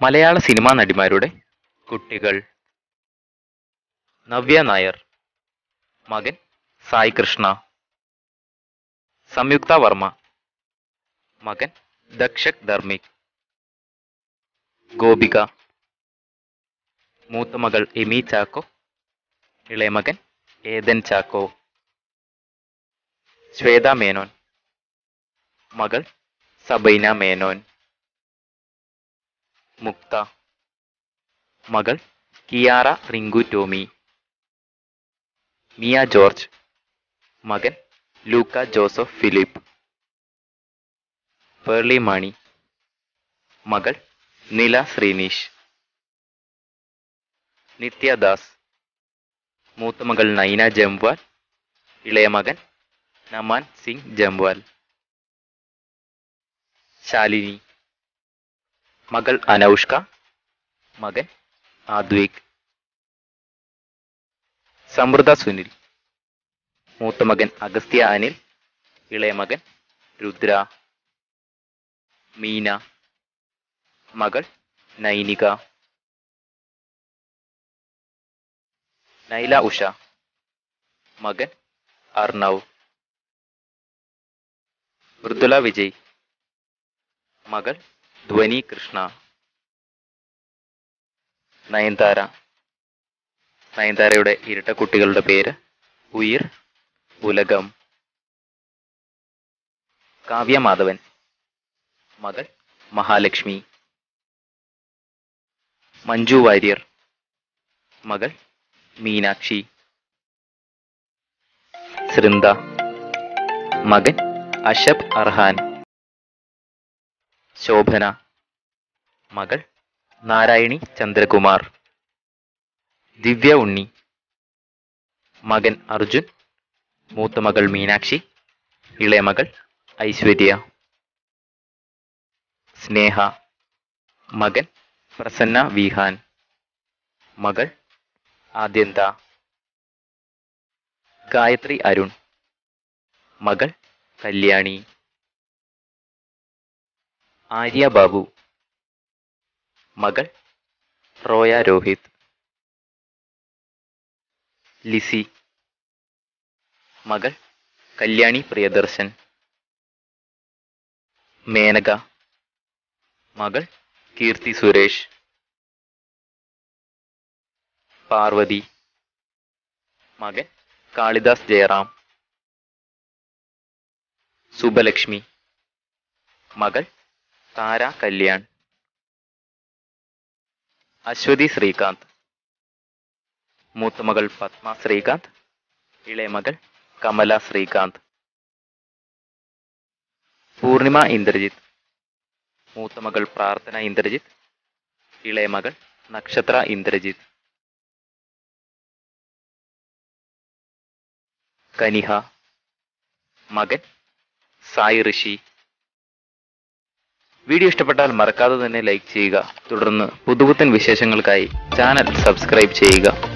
മലയാള സിനിമാ നടിമാരുടെ കുട്ടികൾ നവ്യ നായർ മകൻ സായി കൃഷ്ണ സംയുക്ത വർമ്മ മകൻ ദക്ഷക് ധർമ്മിക് ഗോപിക മൂത്ത മകൾ എമി ചാക്കോ ഇളയ മകൻ ഏതൻ ചാക്കോ ശ്വേത മേനോൻ മകൾ സബൈന മേനോൻ മുക്ത മകൾ കിയാറ റിങ്കു ടോമി മിയ ജോർജ് മകൻ ലൂക്ക ജോസഫ് ഫിലിപ്പ് പേർലി മാണി മകൾ നില ശ്രീനീഷ് നിത്യദാസ് മൂത്ത മകൾ നൈന ജംവാൽ ഇളയ മകൻ നമാൻ സിംഗ് ജംവാൽ ശാലിനി മകൾ അനൗഷ്ക മകൻ ആദ്വിക് സമൃദ്ധ സുനിൽ മൂത്ത മകൻ അഗസ്ത്യ അനിൽ ഇളയ മകൻ രുദ്ര മീന മകൾ നൈനിക നൈല ഉഷ മകൻ അർണവ് മൃദുല വിജയ് മകൾ ധ്വനി കൃഷ്ണ നയൻതാര നയൻതാരയുടെ ഇരട്ട കുട്ടികളുടെ പേര് ഉയിർ ഉലകം കാവ്യ മാധവൻ മകൾ മഹാലക്ഷ്മി മഞ്ജു വാര്യർ മകൾ മീനാക്ഷി സൃന്ദ മകൻ അഷബ് അർഹാൻ ശോഭന മകൾ നാരായണി ചന്ദ്രകുമാർ ദിവ്യ ഉണ്ണി മകൻ അർജുൻ മൂത്ത മകൾ മീനാക്ഷി ഇളയ മകൾ ഐശ്വര്യ സ്നേഹ മകൻ പ്രസന്ന വിഹാൻ മകൾ ആദ്യന്ത ഗായത്രി അരുൺ മകൾ കല്യാണി ആര്യ ബാബു മകൾ റോയ രോഹിത് ലിസി മകൾ കല്യാണി പ്രിയദർശൻ മേനക മകൾ കീർത്തി സുരേഷ് പാർവതി മകൻ കാളിദാസ് ജയറാം സുബലക്ഷ്മി മകൾ താര കല്യാൺ അശ്വതി ശ്രീകാന്ത് മൂത്ത മകൾ പത്മ ശ്രീകാന്ത് ഇളയ മകൾ കമല ശ്രീകാന്ത് പൂർണിമ ഇന്ദ്രജിത്ത് മൂത്ത മകൾ പ്രാർത്ഥന ഇന്ദ്രജിത്ത് ഇളയ മകൾ നക്ഷത്ര ഇന്ദ്രജിത്ത് കനിഹ മകൻ സായി ഋഷി വീഡിയോ ഇഷ്ടപ്പെട്ടാൽ മറക്കാതെ തന്നെ ലൈക്ക് ചെയ്യുക തുടർന്ന് പുതുപുത്തൻ വിശേഷങ്ങൾക്കായി ചാനൽ സബ്സ്ക്രൈബ് ചെയ്യുക